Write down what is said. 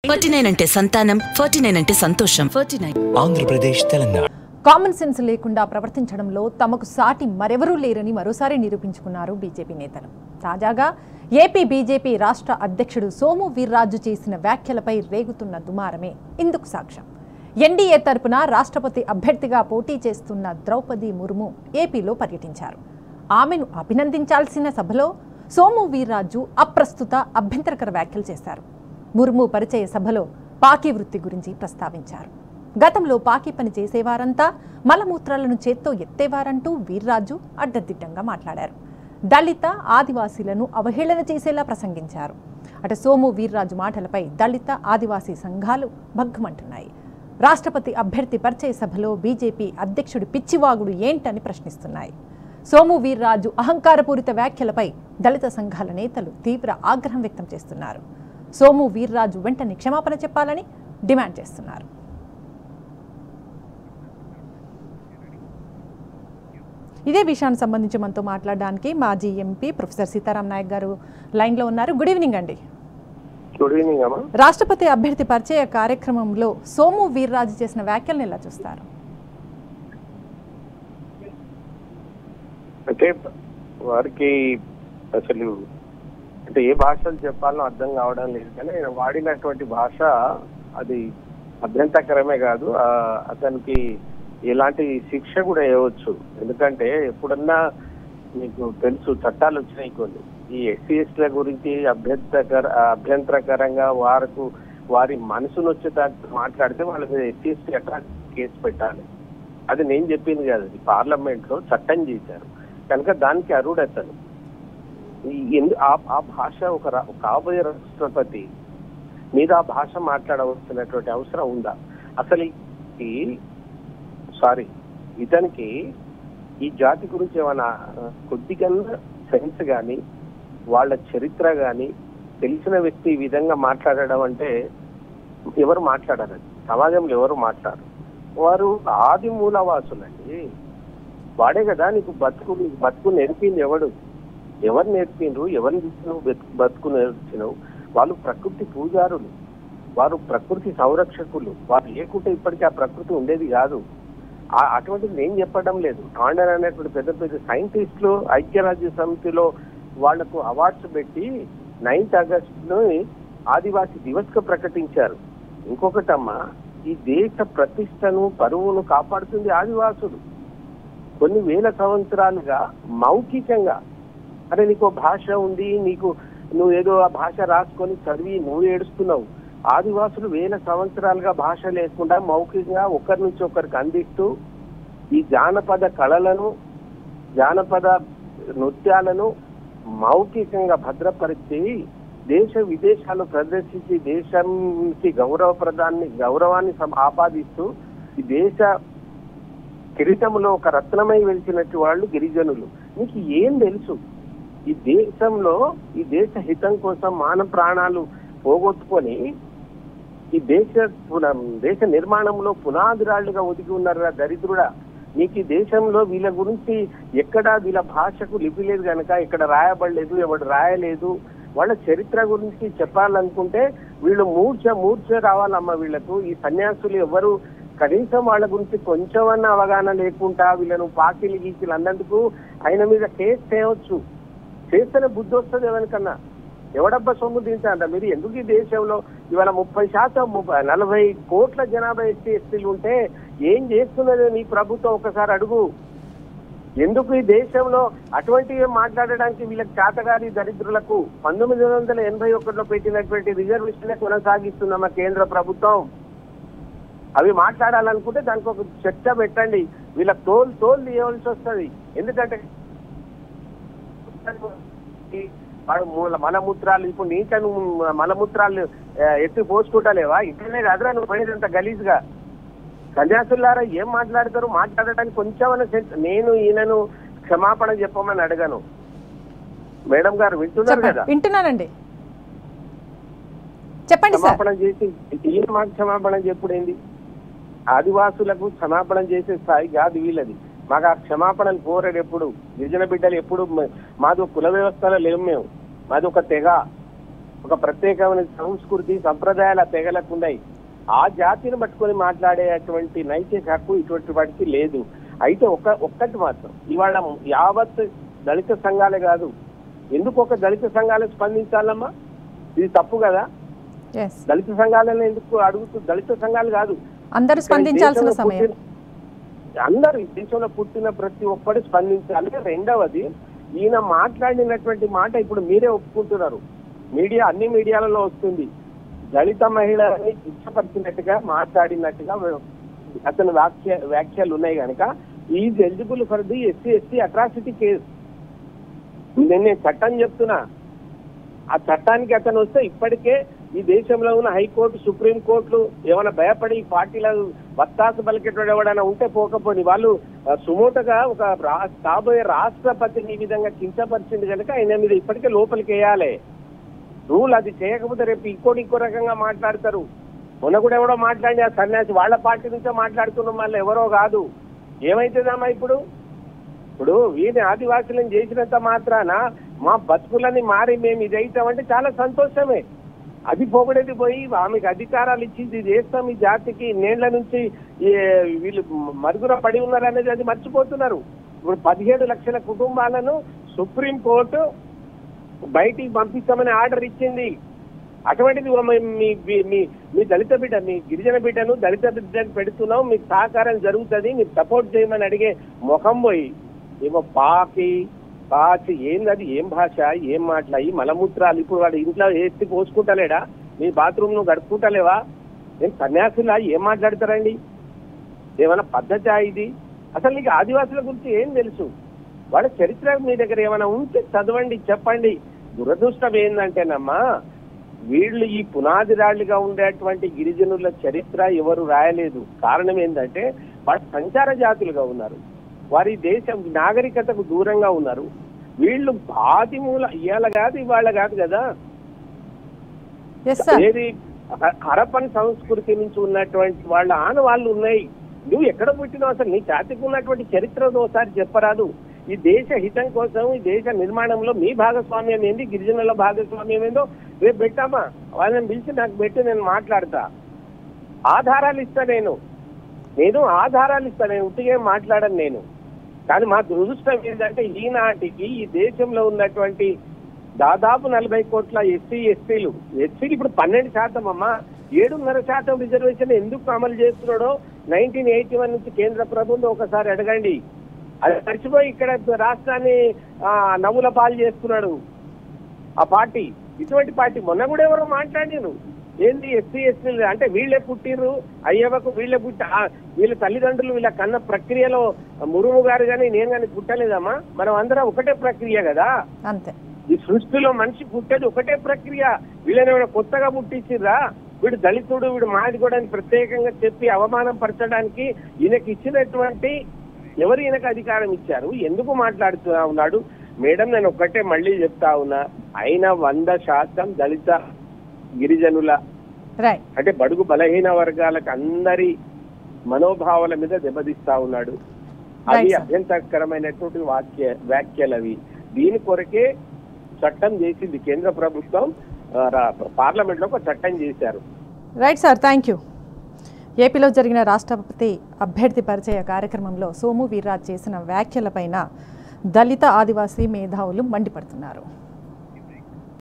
Forty nine అంటే సంతానం forty nine అంటే సంతోషం forty nine Andhra Pradesh Telangana common sense లేకుండా ప్రవర్తించడంలో తమకు సాటి మరెవరూ లేరని మరోసారి నిరూపించుకున్నారు బీజేపీ నేతలు తాజాగా ఏపీ బీజేపీ రాష్ట్ర అధ్యక్షుడు సోము వీర్రాజు చేసిన వ్యాఖ్యలపై రేగుతున్న దుమారమే ఇందుకు సాక్ష్యం ఎన్డీఏ తరపున రాష్ట్రపతి అభ్యర్థిగా పోటీ చేస్తున్న ద్రౌపది ముర్ము ఏపీలో పర్యటించారు ఆమెను అభినందించాల్సిన సభలో సోము వీర్రాజు అప్రస్తుత అభ్యంతరకర వ్యాఖ్యలు చేశారు ముర్ము పరిచయ సభలో పాకీ వృత్తి గురించి ప్రస్తావించారు గతంలో పాకీ పని చేసేవారంతా మలమూత్రాలను చేత్తో ఎత్తేవారంటూ వీర్రాజు అడ్డదిడ్డంగా మాట్లాడారు దళిత ఆదివాసీలను అవహేళన చేసేలా ప్రసంగించారు అటు సోము వీర్రాజు మాటలపై దళిత ఆదివాసీ సంఘాలు భగ్గుమంటున్నాయి రాష్ట్రపతి అభ్యర్థి పరిచయ సభలో బీజేపీ అధ్యక్షుడి పిచ్చివాగుడు ఏంటని ప్రశ్నిస్తున్నాయి సోము వీర్రాజు అహంకారపూరిత వ్యాఖ్యలపై దళిత సంఘాల నేతలు తీవ్ర ఆగ్రహం వ్యక్తం చేస్తున్నారు సోము వీర్రాజు వెంటనే క్షమాపణ చెప్పాలని డిమాండ్ చేస్తున్నారు ఇదే విషయానికి సంబంధించి మనతో మాట్లాడడానికి మాజీ ఎంపీ ప్రొఫెసర్ సీతారాం నాయక్ గారు లైన్లో ఉన్నారు గుడ్ ఈవినింగ్ అండి గుడ్ ఈవినింగ్ అమ్మా రాష్ట్రపతి అభ్యర్థి పరిచయ కార్యక్రమంలో సోము వీర్రాజు చేసిన వ్యాఖ్యలను ఎలా చూస్తారు అంటే వారికి అసలు అంటే ఏ భాషలు చెప్పాలో అర్థం కావడం లేదు కానీ ఆయన వాడినటువంటి భాష అది అభ్యంతకరమే కాదు ఆ, అతనికి ఎలాంటి శిక్ష కూడా వేయవచ్చు ఎందుకంటే ఎప్పుడన్నా మీకు తెలుసు చట్టాలు వచ్చినాయి కొన్ని ఈ ఎస్సీ ఎస్టీల గురించి అభ్యంతకర అభ్యంతరకరంగా వారికి వారి మనసును వచ్చేటట్టు మాట్లాడితే వాళ్ళ మీద ఎస్సీ ఎస్టీ ఎట్లా కేసు పెట్టాలి అది నేను చెప్పింది కాదు అది పార్లమెంట్ లో చట్టం చేశారు కనుక దానికి అరుడు అతను ఈ ఎందు- ఆ ఆ భాష ఒక రా- కాబోయే రాష్ట్రపతి మీద ఆ భాష మాట్లాడవలసినటువంటి అవసరం ఉందా అసలు ఈ సారీ ఇతనికి ఈ జాతి గురించి ఏమైనా కొద్దిగా సెన్స్ కానీ వాళ్ళ చరిత్ర కానీ తెలిసిన వ్యక్తి ఈ విధంగా మాట్లాడడం అంటే ఎవరు మాట్లాడరు సమాజంలో ఎవరు మాట్లాడరు వారు ఆది మూలవాసులండి వాడే కదా నీకు బతుకు నీకు బతుకు నేర్పింది ఎవడు ఎవరు నేర్పిండ్రు ఎవరిని చూసి నువ్వు బతుకు- బతుకు నేర్చినవు వాళ్ళు ప్రకృతి పూజారులు వారు ప్రకృతి సంరక్షకులు వారు లేకుంటే ఇప్పటికీ ఆ ప్రకృతి ఉండేది కాదు ఆ- అటువంటిది నేను చెప్పడం లేదు ఆండర్ అనేటువంటి పెద్ద పెద్ద సైంటిస్టులు ఐక్యరాజ్య సమితిలో వాళ్లకు అవార్డ్స్ పెట్టి నైన్త్ ఆగస్టులో ఆదివాసీ దివస్ గా ప్రకటించారు ఇంకొకటమ్మా ఈ దేశ ప్రతిష్టను పరువును కాపాడుతుంది ఆదివాసులు కొన్ని వేల సంవత్సరాలుగా మౌఖికంగా అరే నీకు ఓ భాష ఉంది నీకు నువ్వు ఏదో ఆ భాష రాసుకొని చదివి నువ్వు ఏడుస్తున్నావు ఆదివాసులు వేల సంవత్సరాలుగా భాష లేకుండా మౌఖికంగా ఒకరి నుంచి ఒకరికి అందిస్తూ ఈ జానపద కళలను జానపద నృత్యాలను మౌఖికంగా భద్రపరిచి దేశ విదేశాలు ప్రదర్శించి దేశానికి గౌరవప్రదాన్ని గౌరవాన్ని సం- ఆపాదిస్తూ ఈ దేశ కిరీటంలో ఒక రత్నమై వెలిచినట్టు వాళ్ళు గిరిజనులు నీకు ఏం తెలుసు ఈ దేశంలో ఈ దేశ హితం కోసం మాన ప్రాణాలు పోగొట్టుకొని ఈ దేశ పున- దేశ నిర్మాణంలో పునాదిరాళ్లుగా ఒదిగి ఉన్నారు దరిద్రుడా నీకు ఈ దేశంలో వీళ్ళ గురించి ఎక్కడా వీళ్ళ భాషకు లిపి లేదు కనుక ఇక్కడ రాయబడలేదు ఎవడు రాయలేదు వాళ్ళ చరిత్ర గురించి చెప్పాలనుకుంటే వీళ్ళు మూర్ఛ మూర్ఛ రావాలమ్మ వీళ్ళకు ఈ సన్యాసులు ఎవరు కనీసం వాళ్ళ గురించి కొంచెమన్నా అవగాహన లేకుండా వీళ్ళను పాకిలు గీకిలు అన్నందుకు ఆయన మీద కేసు చేయవచ్చు చేస్తేనే బుద్ధి వస్తుంది ఎవరికన్నా ఎవడబ్బా సొమ్ము తింటారంట మీరు ఎందుకు ఈ దేశంలో ఇవాళ ముప్పై శాతం ముప్పై- నలభై కోట్ల జనాభా ఎస్టీ ఎస్టీలు ఉంటే ఏం చేస్తున్నది నీ ప్రభుత్వం ఒకసారి అడుగు ఎందుకు ఈ దేశంలో అటువంటివి మాట్లాడడానికి వీళ్ళకి చేతగారి దరిద్రులకు పంతొమ్మిది వందల ఎనభై ఒకటిలో పెట్టినటువంటి రిజర్వేషన్ కొనసాగిస్తున్న కేంద్ర ప్రభుత్వం అవి మాట్లాడాలనుకుంటే దానికి ఒక చర్చ పెట్టండి వీళ్ళకి తోలు తోలు తీయవలసి వస్తుంది ఎందుకంటే వాడు మూల మలమూత్రాలు ఇప్పుడు నీక నువ్వు మలమూత్రాలు ఆ, ఎత్తి పోసుకుంటలేవా ఇట్లనే కాదురా నువ్వు పోయేదంత గలీజ్గా సన్యాసులారా ఏం మాట్లాడతారు మాట్లాడటానికి కొంచెం నేను ఈయనను క్షమాపణ చెప్పమని అడగను మేడం గారు వింటున్నారు చెప్పండి కదా వింటున్నానండి చెప్పండి సార్ క్షమాపణ చేసి ఈయన మాకు క్షమాపణ చెప్పుడేంది ఆదివాసులకు క్షమాపణ చేసే స్థాయి కాదు వీళ్ళది మాకు ఆ క్షమాపణలు కోరాడు ఎప్పుడు గిరిజన బిడ్డలు ఎప్పుడు మ- మాది ఒక కుల వ్యవస్థలో లేవు మేము మాది ఒక తెగ ఒక ప్రత్యేకమైన సంస్కృతి సంప్రదాయాల తెగలకు ఉన్నాయి ఆ జాతిని పట్టుకొని మాట్లాడేటువంటి నైతిక హక్కు ఇటువంటి వాటికి లేదు అయితే ఒక ఒక్కటి మాత్రం ఇవాళ యావత్ దళిత సంఘాలే కాదు ఎందుకు ఒక దళిత సంఘాలు స్పందించాలమ్మా ఇది తప్పు కదా ఎస్ దళిత సంఘాలను ఎందుకు అడుగుతూ దళిత సంఘాలు కాదు అందరూ స్పందించాల్సిన దేశంలో సమయం పుట్టిన- అందరూ ఈ దేశంలో పుట్టిన ప్రతి ఒక్కరు స్పందించాలి రెండవది ఈయన మాట్లాడినటువంటి మాట ఇప్పుడు మీరే ఒప్పుకుంటున్నారు మీడియా అన్ని మీడియాలలో వస్తుంది దళిత మహిళని కించపరిచినట్టుగా మాట్లాడినట్టుగా అతని వ్యాఖ్య వ్యాఖ్యలు ఉన్నాయి కనుక is eligible for the SC ST atrocity case నేను నేను చట్టం చెప్తున్నా ఆ చట్టానికి అతను వస్తే ఇప్పటికే ఈ దేశంలో ఉన్న హైకోర్టు సుప్రీం కోర్టులు ఏమైనా భయపడి ఈ పార్టీల వత్తాసు పలికేటోడు ఎవడైనా ఉంటే పోకపోని వాళ్ళు ఆ, సుమోటగా ఒక రా- కాబోయే రాష్ట్రపతిని ఈ విధంగా కించపరిచింది కనుక ఆయన మీద ఇప్పటికే లోపలికి వేయాలి రూల్ అది చేయకపోతే రేపు ఇంకోటి ఇంకో రకంగా మాట్లాడతారు మొన్న కూడా ఎవడో మాట్లాడి ఆ సన్యాసి వాళ్ళ పార్టీ నుంచో మాట్లాడుతున్న వాళ్ళు ఎవరో కాదు ఏమైతుందమ్మా ఇప్పుడు ఇప్పుడు వీని ఆదివాసులను చేసినంత మాత్రాన మా బతుకులని మారి మేము ఇది అవుతామంటే చాలా సంతోషమే అది పొగడేది పోయి ఆమెకు అధికారాలు ఇచ్చి ఇది చేస్తాం ఈ జాతికి నేళ్ల నుంచి ఈ వీళ్ళు మరుగున పడి ఉన్నారు అనేది అది మర్చిపోతున్నారు ఇప్పుడు పదిహేడు లక్షల కుటుంబాలను సుప్రీం కోర్టు బయటికి పంపిస్తామని ఆర్డర్ ఇచ్చింది అటువంటిది ఓ మీ- మీ మీ- మీ మీ దళిత బిడ్డ మీ గిరిజన బిడ్డను దళిత బిడ్డను పెడుతున్నాం మీకు సహకారం జరుగుతుంది మీరు సపోర్ట్ చేయమని అడిగే ముఖం పోయి ఏమో పాకి పాచి ఏంది అది ఏం భాష ఏం మాటలు ఈ మలమూత్రాలు ఇప్పుడు వాడు ఇంట్లో వేసి పోసుకుంటలేడా మీ బాత్రూమ్ నువ్వు గడుపుకుంటలేవా ఏం సన్యాసులా ఏం మాట్లాడతారండి ఏమైనా పద్ధతి ఇది అసలు నీకు ఆదివాసుల గురించి ఏం తెలుసు వాళ్ళ చరిత్ర మీ దగ్గర ఏమైనా ఉంటే చదవండి చెప్పండి దురదృష్టం ఏంటంటేనమ్మా వీళ్ళు ఈ పునాది రాళ్లుగా ఉండేటువంటి గిరిజనుల చరిత్ర ఎవరు రాయలేదు కారణం ఏంటంటే వాళ్ళు సంచార జాతులుగా ఉన్నారు వారి దేశం నాగరికతకు దూరంగా ఉన్నారు వీళ్ళు ఆది మూల ఇవాళ కాదు ఇవాళ కాదు కదా ఎస్ సార్ ఏది హ- హరప్పన్ సంస్కృతి నుంచి ఉన్నటువంటి వాళ్ళ ఆనవాళ్ళు ఉన్నాయి నువ్వు ఎక్కడ పుట్టినావు అసలు నీ జాతికి ఉన్నటువంటి చరిత్రను ఒకసారి చెప్పరాదు ఈ దేశ హితం కోసం ఈ దేశ నిర్మాణంలో మీ భాగస్వామ్యం ఏంది గిరిజనుల భాగస్వామ్యం ఏందో రేపు పెట్టామా వాళ్ళని పిలిచి నాకు పెట్టి నేను మాట్లాడతా ఆధారాలు ఇస్తా నేను నేను ఆధారాలు ఇస్తా నేను ఉట్టిగా ఏం మాట్లాడను నేను కానీ మా దురదృష్టం ఏంటంటే ఈనాటికి ఈ దేశంలో ఉన్నటువంటి దాదాపు నలభై కోట్ల ఎస్సీ ఎస్టీలు ఎస్సీలు ఇప్పుడు పన్నెండు శాతం అమ్మా ఏడున్నర శాతం రిజర్వేషన్ ఎందుకు అమలు చేస్తున్నాడో నైన్టీన్ ఎయిటీ వన్ నుంచి కేంద్ర ప్రభుత్వం ఒకసారి అడగండి అది మర్చిపోయి ఇక్కడ రాష్ట్రాన్ని ఆ, నవ్వుల పాలు చేస్తున్నాడు ఆ పార్టీ ఇటువంటి పార్టీ మొన్న కూడా ఎవరో మాట్లాడారు ఏంది ఎస్సీ ఎస్టీ అంటే వీళ్ళే పుట్టిర్రు అయ్యవకు వీళ్ళే పుట్టి ఆ, వీళ్ళ తల్లిదండ్రులు వీళ్ళ కన్న ప్రక్రియలో మురుము గారు కానీ నేను కానీ పుట్టలేదమ్మా మనం అందరం ఒకటే ప్రక్రియ కదా అంతే ఈ సృష్టిలో మనిషి పుట్టేది ఒకటే ప్రక్రియ వీళ్ళని ఏమైనా కొత్తగా పుట్టించిర్రా వీడు దళితుడు వీడు మాది కూడా అని ప్రత్యేకంగా చెప్పి అవమానం పరచడానికి ఈయనకి ఇచ్చినటువంటి ఎవరు ఈయనకు అధికారం ఇచ్చారు ఎందుకు మాట్లాడుతూ ఉన్నాడు మేడం నేను ఒక్కటే మళ్ళీ చెప్తా ఉన్నా అయినా వంద శాతం దళిత గిరిజనుల రైట్ అంటే బడుగు బలహీన వర్గాలకు అందరి మనోభావాల మీద దెబ్బతీస్తా ఉన్నాడు అవి Right, sir. అభ్యంతరకరమైనటువంటి వాక్య వ్యాఖ్యలు అవి దీని కొరకే చట్టం చేసింది కేంద్ర ప్రభుత్వం పార్లమెంట్ లో ఒక చట్టం చేశారు రైట్ సార్ థ్యాంక్ యూ ఏపీలో జరిగిన రాష్ట్రపతి అభ్యర్థి పరిచయ కార్యక్రమంలో సోము వీర్రాజ్ చేసిన వ్యాఖ్యలపైన దళిత ఆదివాసీ మేధావులు మండిపడుతున్నారు